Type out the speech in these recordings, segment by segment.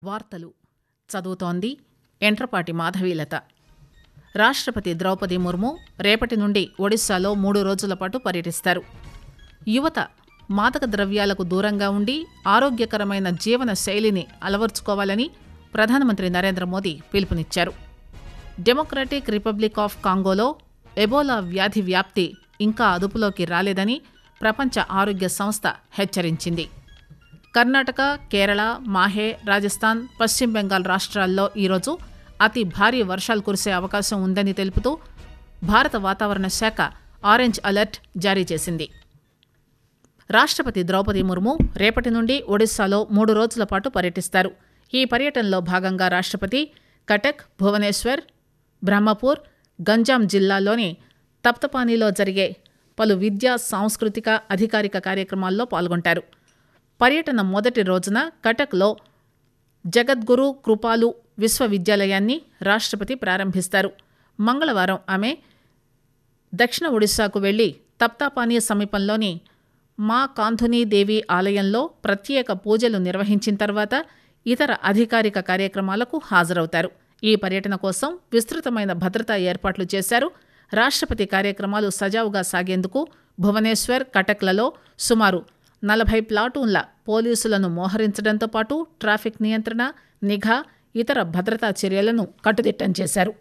వార్తలు చదువుతోంది ఎంట్రపాటి మాధవీలత రాష్ట్రపతి ద్రౌపది ముర్ము రేపటి నుండి ఒడిశాలో మూడు రోజుల పాటు పర్యటిస్తారు యువత మాదక ద్రవ్యాలకు దూరంగా ఉండి ఆరోగ్యకరమైన జీవన శైలిని అలవర్చుకోవాలని ప్రధానమంత్రి నరేంద్ర మోదీ పిలుపునిచ్చారు డెమోక్రటిక్ రిపబ్లిక్ ఆఫ్ కాంగోలో ఎబోలా వ్యాధి వ్యాప్తి ఇంకా అదుపులోకి రాలేదని ప్రపంచ ఆరోగ్య సంస్థ హెచ్చరించింది కర్ణాటక కేరళ మాహే రాజస్థాన్ పశ్చిమ బెంగాల్ రాష్ట్రాల్లో ఈరోజు అతి భారీ వర్షాలు కురిసే అవకాశం ఉందని తెలుపుతూ భారత వాతావరణ శాఖ ఆరెంజ్ అలర్ట్ జారీ చేసింది రాష్ట్రపతి ద్రౌపది ముర్ము రేపటి నుండి ఒడిశాలో మూడు రోజుల పాటు పర్యటిస్తారు ఈ పర్యటనలో భాగంగా రాష్ట్రపతి కటక్ భువనేశ్వర్ బ్రహ్మపూర్ గంజాం జిల్లాల్లోని తప్తపానీలో జరిగే పలు విద్యా సాంస్కృతిక అధికారిక కార్యక్రమాల్లో పాల్గొంటారు పర్యటన మొదటి రోజున కటక్లో జగద్గురు కృపాలు విశ్వవిద్యాలయాన్ని రాష్ట్రపతి ప్రారంభిస్తారు మంగళవారం ఆమె దక్షిణ ఒడిశాకు వెళ్లి తప్తాపానీ సమీపంలోని మా కాంధునీ దేవి ఆలయంలో ప్రత్యేక పూజలు నిర్వహించిన తర్వాత ఇతర అధికారిక కార్యక్రమాలకు హాజరవుతారు ఈ పర్యటన కోసం విస్తృతమైన భద్రతా ఏర్పాట్లు చేశారు రాష్ట్రపతి కార్యక్రమాలు సజావుగా సాగేందుకు భువనేశ్వర్ కటక్లలో సుమారు నలభై ప్లాటూన్ల పోలీసులను మోహరించడంతో పాటు ట్రాఫిక్ నియంత్రణ నిఘా ఇతర భద్రతా చర్యలను కట్టుదిట్టం చేశారు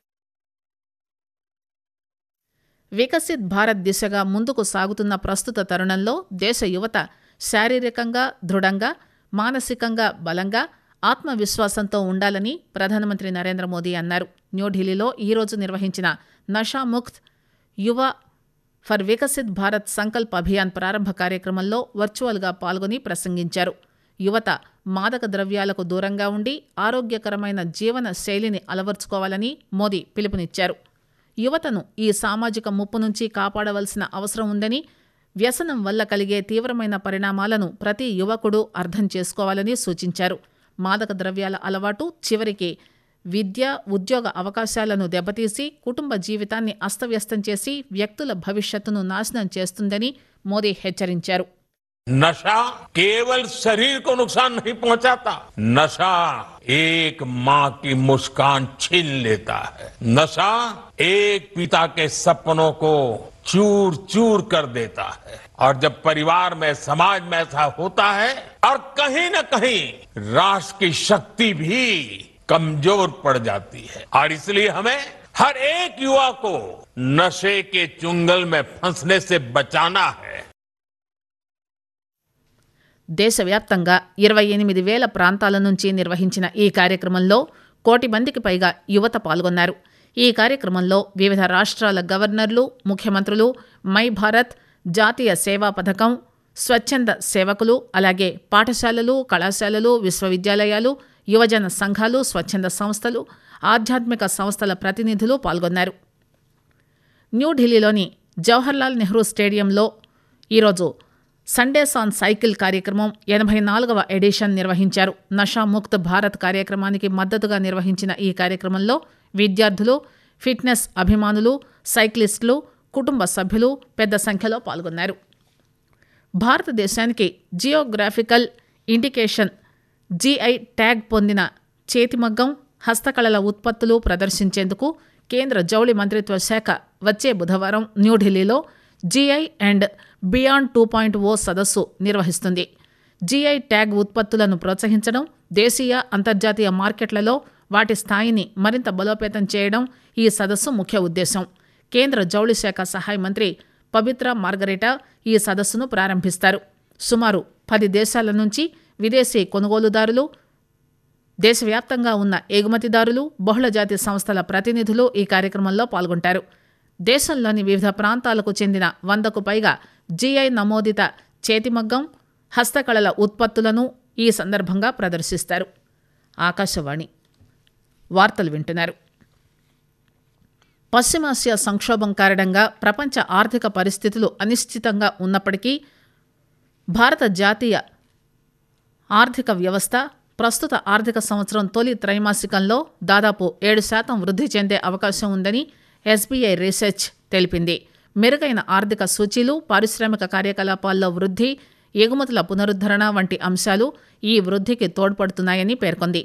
వికసిత్ భారత్ దిశగా ముందుకు సాగుతున్న ప్రస్తుత తరుణంలో దేశ యువత శారీరకంగా దృఢంగా మానసికంగా బలంగా ఆత్మవిశ్వాసంతో ఉండాలని ప్రధానమంత్రి నరేంద్ర మోదీ అన్నారు న్యూఢిల్లీలో ఈరోజు నిర్వహించిన నషాముక్త్ యువ ఫర్ వికసిత్ భారత్ సంకల్ప్ అభియాన్ ప్రారంభ కార్యక్రమంలో వర్చువల్గా పాల్గొని ప్రసంగించారు యువత మాదక ద్రవ్యాలకు దూరంగా ఉండి ఆరోగ్యకరమైన జీవన శైలిని అలవర్చుకోవాలని మోదీ పిలుపునిచ్చారు యువతను ఈ సామాజిక ముప్పు నుంచి కాపాడవలసిన అవసరం ఉందని వ్యసనం వల్ల కలిగే తీవ్రమైన పరిణామాలను ప్రతి యువకుడు అర్థం చేసుకోవాలని సూచించారు మాదక ద్రవ్యాల అలవాటు చివరికి విద్య ఉద్యోగ అవకాశాలను దెబ్బతీసి కుటుంబ జీవితాన్ని అస్తవ్యస్తం చేసి వ్యక్తుల భవిష్యత్తును నాశనం చేస్తుందని మోదీ హెచ్చరించారు नशा केवल शरीर को नुकसान नहीं पहुंचाता नशा एक माँ की मुस्कान छीन लेता है नशा एक पिता के सपनों को चूर चूर कर देता है और जब परिवार में समाज में ऐसा होता है और कहीं न कहीं राष्ट्र की शक्ति भी कमजोर पड़ जाती है और इसलिए हमें हर एक युवा को नशे के चुंगल में फंसने से बचाना है దేశవ్యాప్తంగా ఇరవై ఎనిమిది వేల ప్రాంతాల నుంచి నిర్వహించిన ఈ కార్యక్రమంలో కోటి మందికి పైగా యువత పాల్గొన్నారు ఈ కార్యక్రమంలో వివిధ రాష్ట్రాల గవర్నర్లు ముఖ్యమంత్రులు మై భారత్ జాతీయ సేవా పథకం స్వచ్ఛంద సేవకులు అలాగే పాఠశాలలు కళాశాలలు విశ్వవిద్యాలయాలు యువజన సంఘాలు స్వచ్ఛంద సంస్థలు ఆధ్యాత్మిక సంస్థల ప్రతినిధులు పాల్గొన్నారు న్యూఢిల్లీలోని జవహర్లాల్ నెహ్రూ స్టేడియంలో ఈరోజు సండేస్ ఆన్ సైకిల్ కార్యక్రమం ఎనభై నాలుగవ ఎడిషన్ నిర్వహించారు నషాముక్త్ భారత్ కార్యక్రమానికి మద్దతుగా నిర్వహించిన ఈ కార్యక్రమంలో విద్యార్థులు ఫిట్నెస్ అభిమానులు సైక్లిస్టులు కుటుంబ సభ్యులు పెద్ద సంఖ్యలో పాల్గొన్నారు భారతదేశానికి జియోగ్రాఫికల్ ఇండికేషన్ జీఐ ట్యాగ్ పొందిన చేతిమగ్గం హస్తకళల ఉత్పత్తులు ప్రదర్శించేందుకు కేంద్ర జౌళి మంత్రిత్వ శాఖ వచ్చే బుధవారం న్యూఢిల్లీలో GI and beyond two point O సదస్సు నిర్వహిస్తుంది జీఐ ట్యాగ్ ఉత్పత్తులను ప్రోత్సహించడం దేశీయ అంతర్జాతీయ మార్కెట్లలో వాటి స్థాయిని మరింత బలోపేతం చేయడం ఈ సదస్సు ముఖ్య ఉద్దేశం కేంద్ర జౌళి శాఖ సహాయ మంత్రి పవిత్ర మార్గరేటా ఈ సదస్సును ప్రారంభిస్తారు సుమారు పది దేశాల నుంచి విదేశీ కొనుగోలుదారులు దేశవ్యాప్తంగా ఉన్న ఎగుమతిదారులు బహుళజాతి సంస్థల ప్రతినిధులు ఈ కార్యక్రమంలో పాల్గొంటారు దేశంలోని వివిధ ప్రాంతాలకు చెందిన వందకు పైగా జీఐ నమోదిత చేతిమగ్గం హస్తకళల ఉత్పత్తులను ఈ సందర్భంగా ప్రదర్శిస్తారు ఆకాశవాణి వార్తలు వింటున్నారు పశ్చిమాసియా సంక్షోభం కారణంగా ప్రపంచ ఆర్థిక పరిస్థితులు అనిశ్చితంగా ఉన్నప్పటికీ భారత జాతీయ ఆర్థిక వ్యవస్థ ప్రస్తుత ఆర్థిక సంవత్సరం తొలి త్రైమాసికంలో దాదాపు ఏడు శాతం వృద్ధి చెందే అవకాశం ఉందని ఎస్బీఐ రీసెర్చ్ తెలిపింది మెరుగైన ఆర్థిక సూచీలు పారిశ్రామిక కార్యకలాపాల్లో వృద్ధి ఎగుమతుల పునరుద్దరణ వంటి అంశాలు ఈ వృద్ధికి తోడ్పడుతున్నాయని పేర్కొంది